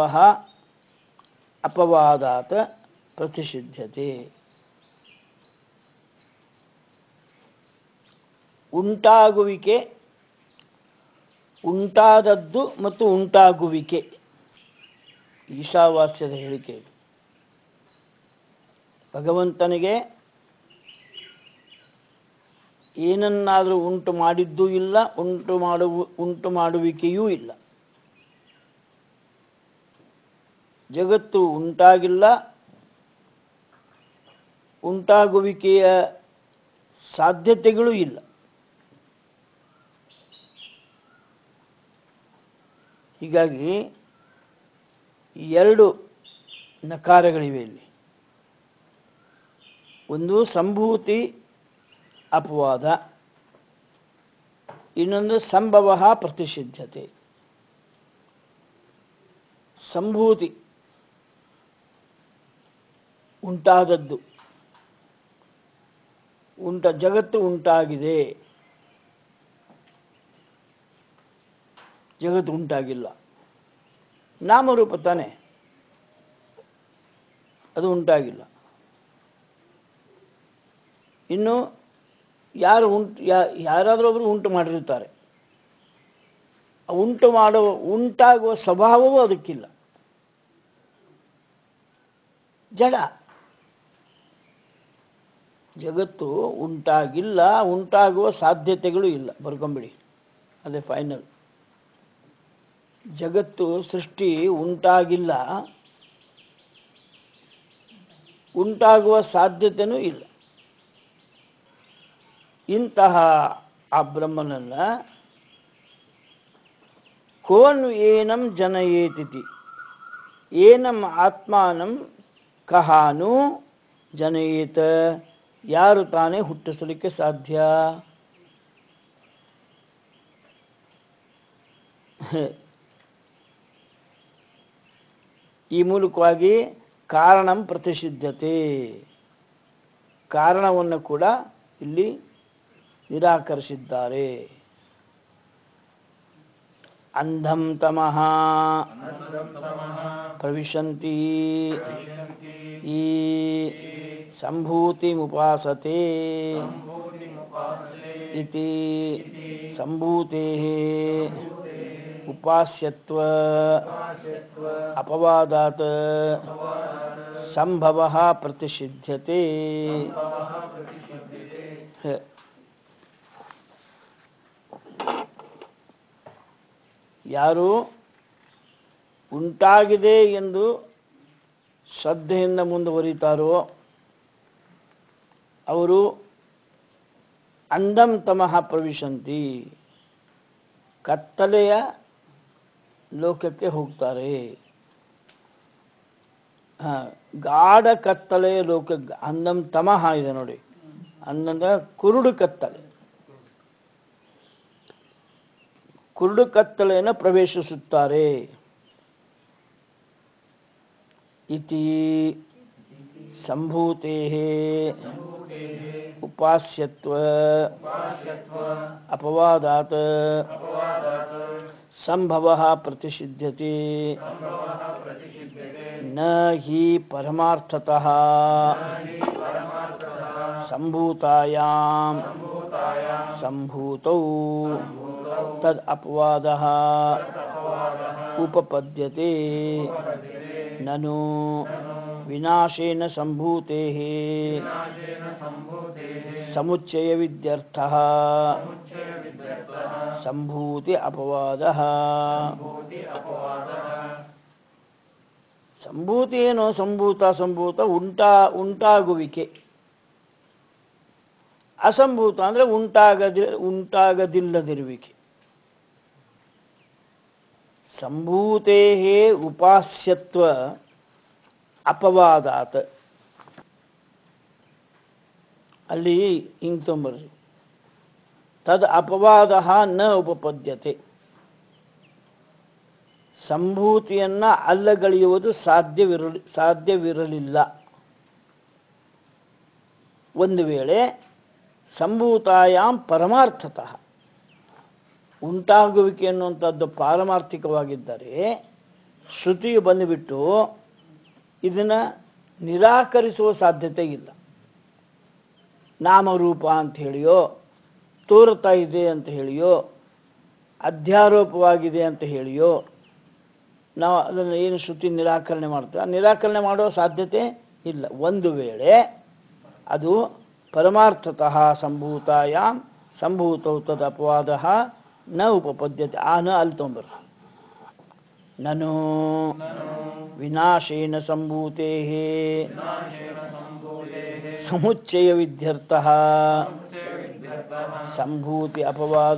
ಅಪವಾದಾತ್ ಪ್ರತಿಷಿಧ್ಯತೆ ಉಂಟಾಗುವಿಕೆ ಉಂಟಾದದ್ದು ಮತ್ತು ಉಂಟಾಗುವಿಕೆ ಈಶಾವಾಸ್ಯದ ಹೇಳಿಕೆ ಇದು ಭಗವಂತನಿಗೆ ಏನನ್ನಾದರೂ ಉಂಟು ಮಾಡಿದ್ದೂ ಇಲ್ಲ ಉಂಟು ಮಾಡುವ ಉಂಟು ಮಾಡುವಿಕೆಯೂ ಇಲ್ಲ ಜಗತ್ತು ಉಂಟಾಗಿಲ್ಲ ಉಂಟಾಗುವಿಕೆಯ ಸಾಧ್ಯತೆಗಳೂ ಇಲ್ಲ ಹೀಗಾಗಿ ಎರಡು ನಕಾರಗಳಿವೆ ಇಲ್ಲಿ ಒಂದು ಸಂಭೂತಿ ಅಪವಾದ ಇನ್ನೊಂದು ಸಂಭವ ಪ್ರತಿಷಿದ್ಧತೆ ಸಂಭೂತಿ ಉಂಟಾದದ್ದು ಉಂಟ ಜಗತ್ತು ಉಂಟಾಗಿದೆ ಜಗತ್ತು ಉಂಟಾಗಿಲ್ಲ ನಾಮರೂಪ ತಾನೆ ಅದು ಉಂಟಾಗಿಲ್ಲ ಇನ್ನು ಯಾರು ಉಂಟು ಯಾರಾದರೂ ಒಬ್ರು ಉಂಟು ಮಾಡಿರ್ತಾರೆ ಆ ಉಂಟು ಮಾಡುವ ಉಂಟಾಗುವ ಸ್ವಭಾವವೂ ಅದಕ್ಕಿಲ್ಲ ಜಡ ಜಗತ್ತು ಉಂಟಾಗಿಲ್ಲ ಉಂಟಾಗುವ ಸಾಧ್ಯತೆಗಳು ಇಲ್ಲ ಬರ್ಕೊಂಬಿಡಿ ಅದೇ ಫೈನಲ್ ಜಗತ್ತು ಸೃಷ್ಟಿ ಉಂಟಾಗಿಲ್ಲ ಉಂಟಾಗುವ ಸಾಧ್ಯತೆನೂ ಇಲ್ಲ ಇಂತಹ ಆ ಬ್ರಹ್ಮನನ್ನ ಕೋನ್ ಏನಂ ಜನಯೇತಿತಿ ಏನಂ ಆತ್ಮಾನಂ ಕಹಾನು ಜನಯೇತ ಯಾರು ತಾನೇ ಹುಟ್ಟಿಸಲಿಕ್ಕೆ ಸಾಧ್ಯ ಈ ಮೂಲಕವಾಗಿ ಕಾರಣಂ ಪ್ರತಿಷಿದ್ಧತೆ ಕಾರಣವನ್ನು ಕೂಡ ಇಲ್ಲಿ ನಿರಾಕರಿಸಿದ್ದಾರೆ ಅಂಧಂ ತಮಃ ಪ್ರವಿಶಂತಿ ಈ ಸಂಭೂತಿಮುಪಾಸತೆ ಇತಿ ಸಂಭೂತೆ ಉಪಾಸ್ಯತ್ವ ಅಪವಾದಾತ್ ಸಂಭವ ಪ್ರತಿಷಿಧ್ಯತೆ ಹ. ಯಾರು ಉಂಟಾಗಿದೆ ಎಂದು ಶ್ರದ್ಧೆಯಿಂದ ಮುಂದುವರಿತಾರೋ ಅವರು ಅಂಧಂ ತಮಃ ಪ್ರವಿಶಂತಿ ಕತ್ತಲೆಯ ಲೋಕಕ್ಕೆ ಹೋಗ್ತಾರೆ ಹ, ಗಾಢ ಕತ್ತಲೆಯ ಲೋಕ ಅಂದಂ ತಮಃ ಇದೆ ನೋಡಿ ಅಂದಂದ ಕುರುಡು ಕತ್ತಲೆ ಕುರುಡು ಕತ್ತಲೆಯನ್ನು ಪ್ರವೇಶಿಸುತ್ತಾರೆ ಇತಿ ಸಂಭೂತೆ ಉಪಾಸ್ಯತ್ವ ಅಪವಾದಾತ್ ಸಂಭವ ಪ್ರತಿಷಿಧ್ಯತೆ ನ ಹಿ ಪರಮಾರ್ಥತಃ ಸಂಭೂತಾಯಾಂ ಸಂಭೂತೌ ತದ್ ಅಪವಾದಃ ಉಪಪದ್ಯತೆ ನನು ವಿನಾಶೇನ ಸಂಭೂತೇಃ ಸಮುಚ್ಚಯ ವಿದ್ಯರ್ಥಃ ಸಂಭೂತಿ ಅಪವಾದಃ ಸಂಭೂತಿ ಏನು ಸಂಭೂತ ಸಂಭೂತ ಉಂಟಾ ಉಂಟಾಗುವಿಕೆ ಅಸಂಭೂತ ಅಂದ್ರೆ ಉಂಟಾಗದಿ ಉಂಟಾಗದಿಲ್ಲದಿರುವಿಕೆ ಸಂಭೂತೇ ಉಪಾಸ್ಯತ್ವ ಅಪವಾದಾತ್ ಅಲ್ಲಿ ಹಿಂಗ್ ತೊಂಬರ್ರಿ ತದ್ ಅಪವಾದ ನ ಉಪಪದ್ಯತೆ ಸಂಭೂತಿಯನ್ನ ಅಲ್ಲಗಳೆಯುವುದು ಸಾಧ್ಯವಿರಲಿ ಸಾಧ್ಯವಿರಲಿಲ್ಲ ಒಂದು ವೇಳೆ ಸಂಭೂತಾಯಾಮ್ ಪರಮಾರ್ಥತಃ ಉಂಟಾಗುವಿಕೆ ಅನ್ನುವಂಥದ್ದು ಪಾರಮಾರ್ಥಿಕವಾಗಿದ್ದರೆ ಶ್ರುತಿಯು ಬಂದುಬಿಟ್ಟು ಇದನ್ನ ನಿರಾಕರಿಸುವ ಸಾಧ್ಯತೆ ಇಲ್ಲ ನಾಮರೂಪ ಅಂತ ಹೇಳಿಯೋ ತೋರುತ್ತಾ ಇದೆ ಅಂತ ಹೇಳಿಯೋ ಅಧ್ಯಾರೋಪವಾಗಿದೆ ಅಂತ ಹೇಳಿಯೋ ನಾವು ಅದನ್ನು ಏನು ಶ್ರುತಿ ನಿರಾಕರಣೆ ಮಾಡ್ತೇವೆ ಆ ನಿರಾಕರಣೆ ಮಾಡುವ ಸಾಧ್ಯತೆ ಇಲ್ಲ ಒಂದು ವೇಳೆ ಅದು ಪರಮಾರ್ಥತಃ ಸಂಭೂತಾಯಾಮ್ ಸಂಭೂತೌ ತದ್ ಅಪವಾದ ನ ಉಪಪದ್ಯತೆ ಆ ನ ಅಲ್ಲಿ ತೊಂಬರ್ ನನು ವಿನಾಶೇನ ಸಂಭೂತೆ ಸಮುಚ್ಚಯ ವಿದ್ಯರ್ಥ ಸಂಭೂತಿ ಅಪವಾದ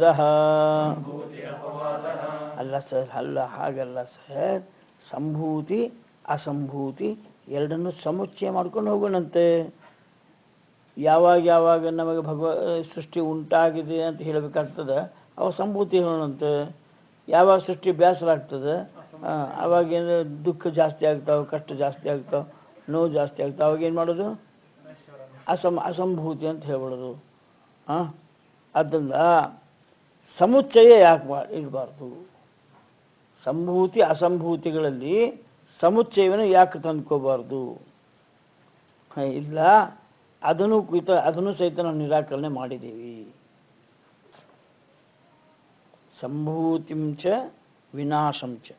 ಅಲ್ಲ ಸರ್ ಅಲ್ಲ ಹಾಗಲ್ಲ ಸರ್ ಸಂಭೂತಿ ಅಸಂಭೂತಿ ಎರಡನ್ನು ಸಮುಚ್ಚಯ ಮಾಡ್ಕೊಂಡು ಹೋಗೋಣಂತೆ ಯಾವಾಗ ಯಾವಾಗ ನಮಗೆ ಭಗವ ಸೃಷ್ಟಿ ಉಂಟಾಗಿದೆ ಅಂತ ಹೇಳಬೇಕಾಗ್ತದೆ ಅವಾಗ ಸಂಭೂತಿ ಹೇಳೋಣಂತೆ ಯಾವಾಗ ಸೃಷ್ಟಿ ಬೇಸರ ಆಗ್ತದೆ ಆ, ಅವಾಗ ಏನು ದುಃಖ ಜಾಸ್ತಿ ಆಗ್ತಾವೆ ಕಷ್ಟ ಜಾಸ್ತಿ ಆಗ್ತಾವೆ ನೋವು ಜಾಸ್ತಿ ಆಗ್ತಾವೆ ಅವಾಗ ಏನು ಮಾಡೋದು ಅಸಂ ಅಸಂಭೂತಿ ಅಂತ ಹೇಳ್ಬಿಡೋದು ಹಾಂ ಆದ್ದರಿಂದ ಸಮುಚ್ಚಯ ಯಾಕೆ ಮಾ ಇರಬಾರ್ದು ಸಂಭೂತಿ ಅಸಂಭೂತಿಗಳಲ್ಲಿ ಸಮುಚ್ಚಯವನ್ನು ಯಾಕೆ ತಂದ್ಕೋಬಾರ್ದು ಹ, ಇಲ್ಲ ಅದನ್ನು ಕುರಿತ ಅದನ್ನು ಸಹಿತ ನಾವು ನಿರಾಕರಣೆ ಮಾಡಿದ್ದೀವಿ ಸಂಭೂತಿಂಚ ವಿನಾಶಂಚ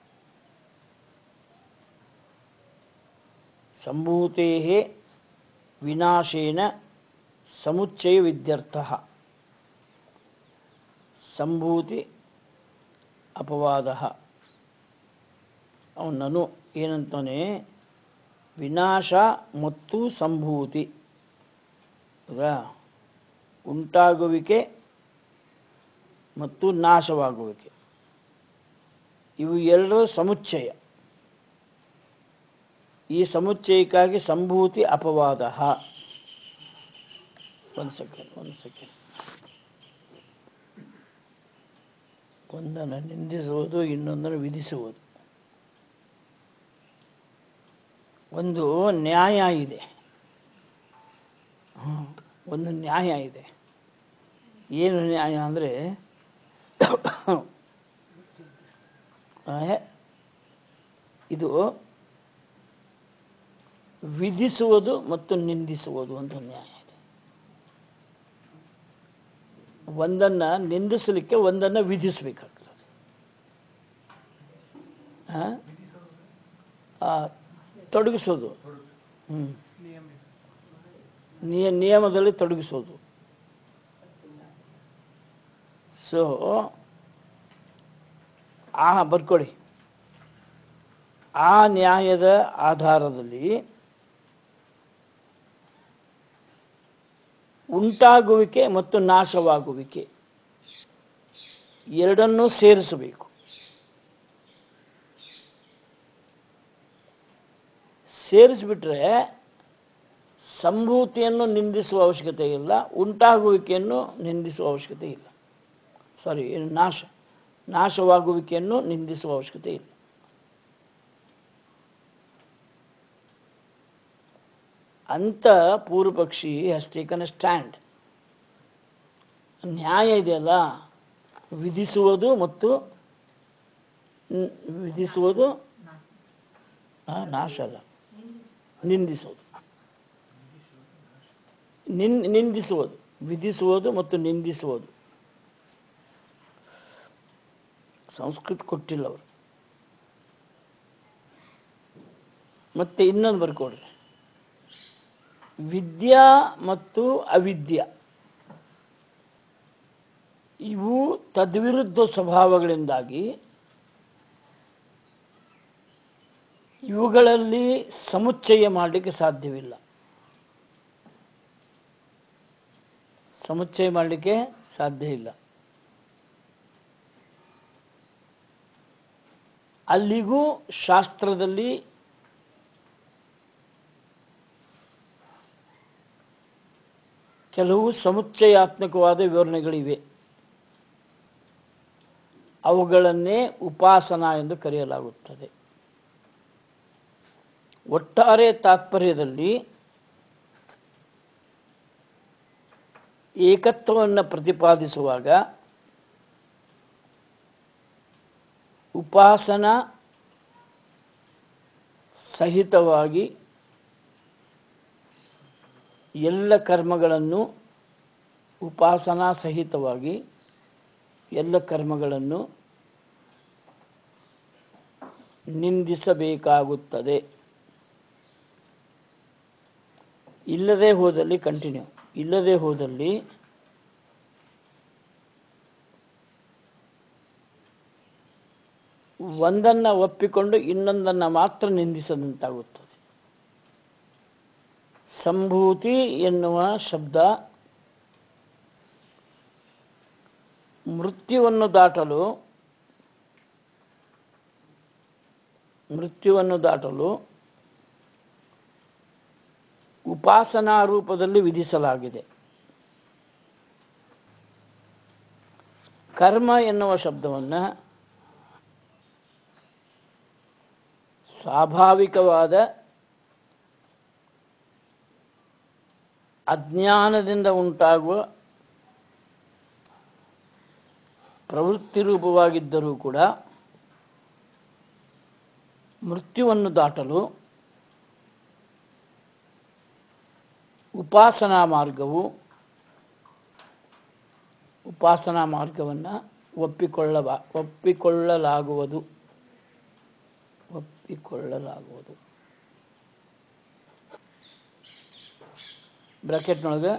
ಸಂಭೂತೆ ವಿನಾಶೇನ ಸಮುಚ್ಚಯ ವಿದ್ಯರ್ಥ ಸಂಭೂತಿ ಅಪವಾದ ಅವನನು ಏನಂತಾನೆ ವಿನಾಶ ಮತ್ತು ಸಂಭೂತಿ ಹೌದಾ ಉಂಟಾಗುವಿಕೆ ಮತ್ತು ನಾಶವಾಗುವಿಕೆ ಇವು ಎರಡರ ಸಮುಚ್ಚಯ ಈ ಸಮುಚ್ಚಯಕ್ಕಾಗಿ ಸಂಭೂತಿ ಅಪವಾದ ಒಂದು ಸೆಕೆಂಡ್ ಒಂದು ಸೆಕೆಂಡ್ ಒಂದನ್ನು ನಿಂದಿಸುವುದು ಇನ್ನೊಂದನ್ನು ವಿಧಿಸುವುದು ಒಂದು ನ್ಯಾಯ ಇದೆ ಹ್ಮ್. ಒಂದು ನ್ಯಾಯ ಇದೆ ಏನು ನ್ಯಾಯ ಅಂದರೆ ಇದು ವಿಧಿಸುವುದು ಮತ್ತು ನಿಂದಿಸುವುದು ಅಂತ ನ್ಯಾಯ ಇದೆ ಒಂದನ್ನ ನಿಂದಿಸಲಿಕ್ಕೆ ಒಂದನ್ನ ವಿಧಿಸಬೇಕಾಗ್ತದೆ ಆ? ಆ, ತೊಡಗಿಸೋದು ಹ್ಮ್ ನಿಯ ನಿಯಮದಲ್ಲಿ ತೊಡಗಿಸೋದು ಸೊ ಆ ಬರ್ಕೊಳ್ಳಿ ಆ ನ್ಯಾಯದ ಆಧಾರದಲ್ಲಿ ಉಂಟಾಗುವಿಕೆ ಮತ್ತು ನಾಶವಾಗುವಿಕೆ ಎರಡನ್ನೂ ಸೇರಿಸಬೇಕು ಸೇರಿಸ್ಬಿಟ್ರೆ ಸಂಭೂತಿಯನ್ನು ನಿಂದಿಸುವ ಅವಶ್ಯಕತೆ ಇಲ್ಲ ಉಂಟಾಗುವಿಕೆಯನ್ನು ನಿಂದಿಸುವ ಅವಶ್ಯಕತೆ ಇಲ್ಲ ಸಾರಿ ಏನು ನಾಶ ನಾಶವಾಗುವಿಕೆಯನ್ನು ನಿಂದಿಸುವ ಅವಶ್ಯಕತೆ ಇಲ್ಲ ಅಂತ ಪೂರ್ವ ಪಕ್ಷಿ ಹ್ಯಾಸ್ ಟೇಕನ್ ಎ ಸ್ಟ್ಯಾಂಡ್ ನ್ಯಾಯ ಇದೆಯಲ್ಲ ವಿಧಿಸುವುದು ಮತ್ತು ನ್- ವಿಧಿಸುವುದು ಆ, ನಾಶ ಅಲ್ಲ ನಿಂದಿಸುವುದು ನಿನ್ ನಿಂದಿಸುವುದು ವಿಧಿಸುವುದು ಮತ್ತು ನಿಂದಿಸುವುದು ಸಂಸ್ಕೃತ ಕೊಟ್ಟಿಲ್ಲ ಅವರು ಮತ್ತೆ ಇನ್ನೊಂದು ಬರ್ಕೊಡ್ರಿ ವಿದ್ಯಾ ಮತ್ತು ಅವಿದ್ಯ ಇವು ತದ್ವಿರುದ್ಧ ಸ್ವಭಾವಗಳಿಂದಾಗಿ ಇವುಗಳಲ್ಲಿ ಸಮುಚ್ಚಯ ಮಾಡಲಿಕ್ಕೆ ಸಾಧ್ಯವಿಲ್ಲ ಸಮುಚ್ಚಯ ಮಾಡಲಿಕ್ಕೆ ಸಾಧ್ಯ ಇಲ್ಲ ಅಲ್ಲಿಗೂ ಶಾಸ್ತ್ರದಲ್ಲಿ ಕೆಲವು ಸಮುಚ್ಚಯಾತ್ಮಕವಾದ ವಿವರಣೆಗಳಿವೆ ಅವುಗಳನ್ನೇ ಉಪಾಸನ ಎಂದು ಕರೆಯಲಾಗುತ್ತದೆ ಒಟ್ಟಾರೆ ತಾತ್ಪರ್ಯದಲ್ಲಿ ಏಕತ್ವವನ್ನು ಪ್ರತಿಪಾದಿಸುವಾಗ ಉಪಾಸನ ಸಹಿತವಾಗಿ ಎಲ್ಲ ಕರ್ಮಗಳನ್ನು ಉಪಾಸನಾ ಸಹಿತವಾಗಿ ಎಲ್ಲ ಕರ್ಮಗಳನ್ನು ನಿಂದಿಸಬೇಕಾಗುತ್ತದೆ ಇಲ್ಲದೆ ಹೋದಲ್ಲಿ ಕಂಟಿನ್ಯೂ ಇಲ್ಲದೆ ಹೋದಲ್ಲಿ ಒಂದನ್ನ ಒಪ್ಪಿಕೊಂಡು ಇನ್ನೊಂದನ್ನ ಮಾತ್ರ ನಿಂದಿಸದಂತಾಗುತ್ತದೆ ಸಂಭೂತಿ ಎನ್ನುವ ಶಬ್ದ ಮೃತ್ಯುವನ್ನು ದಾಟಲು ಮೃತ್ಯುವನ್ನು ದಾಟಲು ಉಪಾಸನಾ ರೂಪದಲ್ಲಿ ವಿಧಿಸಲಾಗಿದೆ ಕರ್ಮ ಎನ್ನುವ ಶಬ್ದವನ್ನು ಸ್ವಾಭಾವಿಕವಾದ ಅಜ್ಞಾನದಿಂದ ಉಂಟಾಗುವ ಪ್ರವೃತ್ತಿ ರೂಪವಾಗಿದ್ದರೂ ಕೂಡ ಮೃತ್ಯುವನ್ನು ದಾಟಲು ಉಪಾಸನಾ ಮಾರ್ಗವು ಉಪಾಸನಾ ಮಾರ್ಗವನ್ನು ಒಪ್ಪಿಕೊಳ್ಳಬ ಒಪ್ಪಿಕೊಳ್ಳಲಾಗುವುದು ಒಪ್ಪಿಕೊಳ್ಳಲಾಗುವುದು ಬ್ರಾಕೆಟ್ನೊಳಗೆ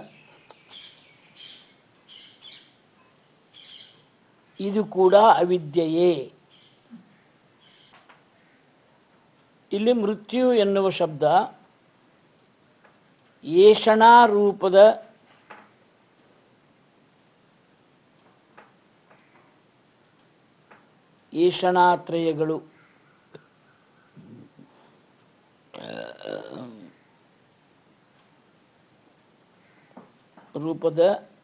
ಇದು ಕೂಡ ಅವಿದ್ಯೆಯೇ ಇಲ್ಲಿ ಮೃತ್ಯು ಎನ್ನುವ ಶಬ್ದ ಏಷಣಾ ರೂಪದ ಏಷಣಾತ್ರಯಗಳು ರೂಪದ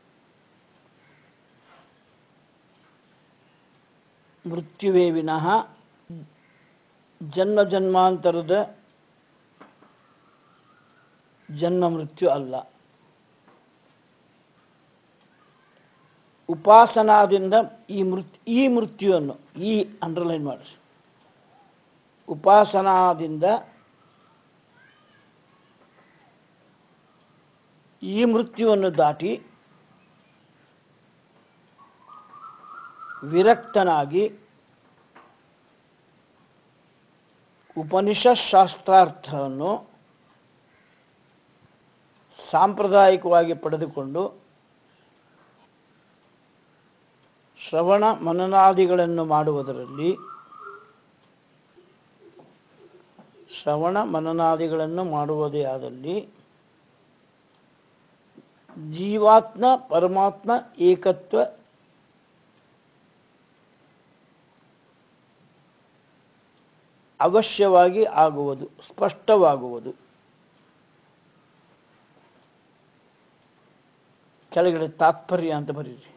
ಮೃತ್ಯುವೇ ವಿನಃ ಜನ್ಮ ಜನ್ಮಾಂತರದ ಜನ್ಮ ಮೃತ್ಯು ಅಲ್ಲ ಉಪಾಸನಾದಿಂದ ಈ ಮೃತ್ ಈ ಮೃತ್ಯುವನ್ನು ಈ ಅಂಡರ್ಲೈನ್ ಮಾಡಿರಿ ಉಪಾಸನಾದಿಂದ ಈ ಮೃತ್ಯುವನ್ನು ದಾಟಿ ವಿರಕ್ತನಾಗಿ ಉಪನಿಷತ್ ಶಾಸ್ತ್ರಾರ್ಥವನ್ನು ಸಾಂಪ್ರದಾಯಿಕವಾಗಿ ಪಡೆದುಕೊಂಡು ಶ್ರವಣ ಮನನಾದಿಗಳನ್ನು ಮಾಡುವುದರಲ್ಲಿ ಶ್ರವಣ ಮನನಾದಿಗಳನ್ನು ಮಾಡುವುದೇ ಆದಲ್ಲಿ ಜೀವಾತ್ಮ ಪರಮಾತ್ಮ ಏಕತ್ವ ಅವಶ್ಯವಾಗಿ ಆಗುವುದು ಸ್ಪಷ್ಟವಾಗುವುದು ಕೆಳಗಡೆ ತಾತ್ಪರ್ಯ ಅಂತ ಬರೀರಿ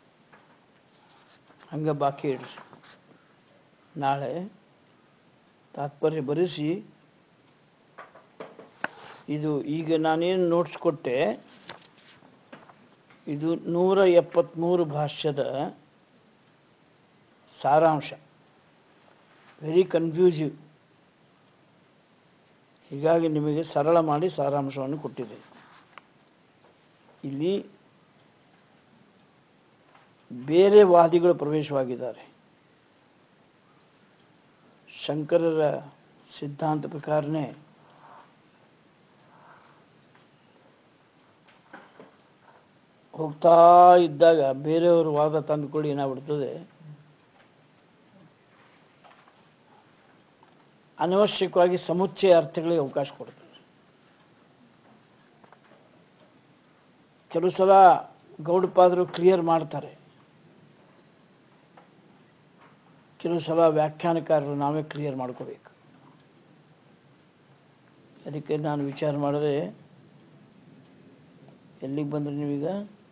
ಹಂಗ ಬಾಕಿ ಇಡ್ರಿ ನಾಳೆ ತಾತ್ಪರ್ಯ ಬರೆಸಿ ಇದು ಈಗ ನಾನೇನು ನೋಟ್ಸ್ ಕೊಟ್ಟೆ ಇದು ನೂರ ಎಪ್ಪತ್ತ್ಮೂರು ಭಾಷ್ಯದ ಸಾರಾಂಶ ವೆರಿ ಕನ್ಫ್ಯೂಸಿವ್ ಹೀಗಾಗಿ ನಿಮಗೆ ಸರಳ ಮಾಡಿ ಸಾರಾಂಶವನ್ನು ಕೊಟ್ಟಿದೆ ಇಲ್ಲಿ ಬೇರೆ ವಾದಿಗಳು ಪ್ರವೇಶವಾಗಿದ್ದಾರೆ ಶಂಕರರ ಸಿದ್ಧಾಂತ ಪ್ರಕಾರನೇ ಹೋಗ್ತಾ ಇದ್ದಾಗ ಬೇರೆಯವರು ವಾದ ತಂದುಕೊಳ್ಳಿ ಏನಾಗ್ಬಿಡ್ತದೆ ಅನವಶ್ಯಕವಾಗಿ ಸಮುಚ್ಚಯ ಅರ್ಥಗಳಿಗೆ ಅವಕಾಶ ಕೊಡ್ತದೆ ಕೆಲವು ಸಲ ಗೌಡಪಾದರು ಕ್ಲಿಯರ್ ಮಾಡ್ತಾರೆ ಕೆಲವು ಸಲ ವ್ಯಾಖ್ಯಾನಕಾರರು ನಾವೇ ಕ್ಲಿಯರ್ ಮಾಡ್ಕೋಬೇಕು ಅದಕ್ಕೆ ನಾನು ವಿಚಾರ ಮಾಡಿದ್ರೆ ಎಲ್ಲಿಗೆ ಬಂದ್ರಿ ನೀವೀಗ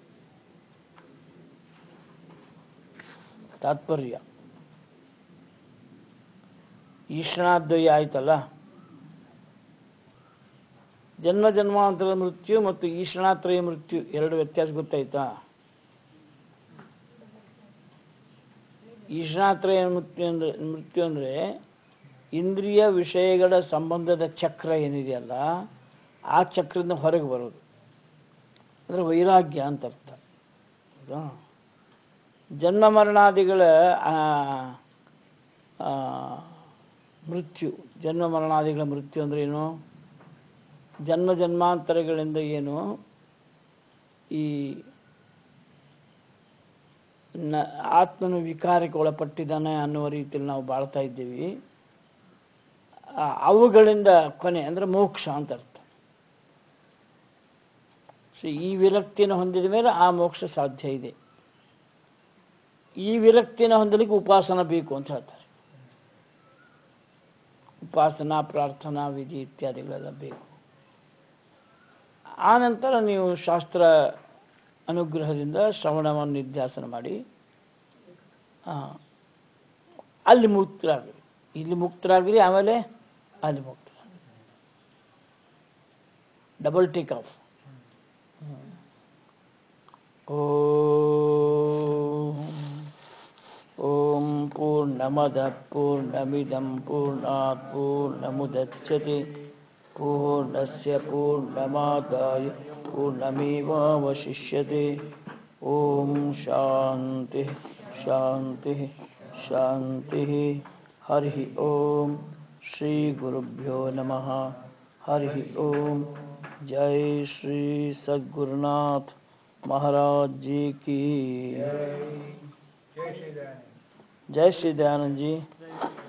ತಾತ್ಪರ್ಯ ಈಶ್ವರಾದ್ವಯ ಆಯ್ತಲ್ಲ ಜನ್ಮ ಜನ್ಮಾಂತರದ ಮೃತ್ಯು ಮತ್ತು ಈಶ್ವರಾತ್ರಯ ಮೃತ್ಯು ಎರಡು ವ್ಯತ್ಯಾಸ ಗೊತ್ತಾಯ್ತಾ ಈಶ್ವರಾತ್ರಯ ಮೃತ್ಯು ಅಂದ್ರೆ ಮೃತ್ಯು ಅಂದ್ರೆ ಇಂದ್ರಿಯ ವಿಷಯಗಳ ಸಂಬಂಧದ ಚಕ್ರ ಏನಿದೆಯಲ್ಲ ಆ ಚಕ್ರದಿಂದ ಹೊರಗೆ ಬರೋದು ಅಂದ್ರೆ ವೈರಾಗ್ಯ ಅಂತ ಅರ್ಥ ಹೌದಾ ಜನ್ಮ ಮರಣಾದಿಗಳ ಆ, ಆ, ಮೃತ್ಯು ಜನ್ಮ ಮರಣಾದಿಗಳ ಮೃತ್ಯು ಅಂದ್ರೆ ಏನು ಜನ್ಮ ಜನ್ಮಾಂತರಗಳಿಂದ ಏನು ಈ ನ- ಆತ್ಮನು ವಿಕಾರಕ್ಕೆ ಒಳಪಟ್ಟಿದ್ದಾನೆ ಅನ್ನುವ ರೀತಿಯಲ್ಲಿ ನಾವು ಬಾಳ್ತಾ ಇದ್ದೀವಿ ಆ, ಅವುಗಳಿಂದ ಕೊನೆ ಅಂದ್ರೆ ಮೋಕ್ಷ ಅಂತ ಅರ್ಥ ಸೊ ಈ ವಿರಕ್ತಿಯನ್ನು ಹೊಂದಿದ ಮೇಲೆ ಆ ಮೋಕ್ಷ ಸಾಧ್ಯ ಇದೆ ಈ ವಿರಕ್ತಿಯನ್ನು ಹೊಂದಲಿಕ್ಕೆ ಉಪಾಸನ ಬೇಕು ಅಂತ ಹೇಳ್ತಾರೆ ಉಪಾಸನಾ ಪ್ರಾರ್ಥನಾ ವಿಧಿ ಇತ್ಯಾದಿಗಳೆಲ್ಲ ಬೇಕು ಆ ನಂತರ ನೀವು ಶಾಸ್ತ್ರ ಅನುಗ್ರಹದಿಂದ ಶ್ರವಣವನ್ನು ನಿಧ್ಯಾಸನ ಮಾಡಿ ಆ, ಅಲ್ಲಿ ಮುಕ್ತರಾಗ್ರಿ ಇಲ್ಲಿ ಮುಕ್ತರಾಗ್ರಿ ಆಮೇಲೆ ಅಲ್ಲಿ ಮುಕ್ತರಾಗ್ರಿ ಡಬಲ್ ಟೇಕ್ ಆಫ್ ಓಂ ಓಂ ಪೂರ್ಣ पूर्णमदः पूर्णमिदं पूर्णात् पूर्णमुदच्छते पूर्णस्य पूर्णमादाय पूर्णमेवावशिष्यते ॐ शान्तिः शान्तिः शान्तिः हरिः ॐ श्रीगुरुभ्यो नमः हरिः ॐ जय श्री सद्गुरुनाथ महाराज जी की जय श्री दयानंद जय श्री दयानंद जी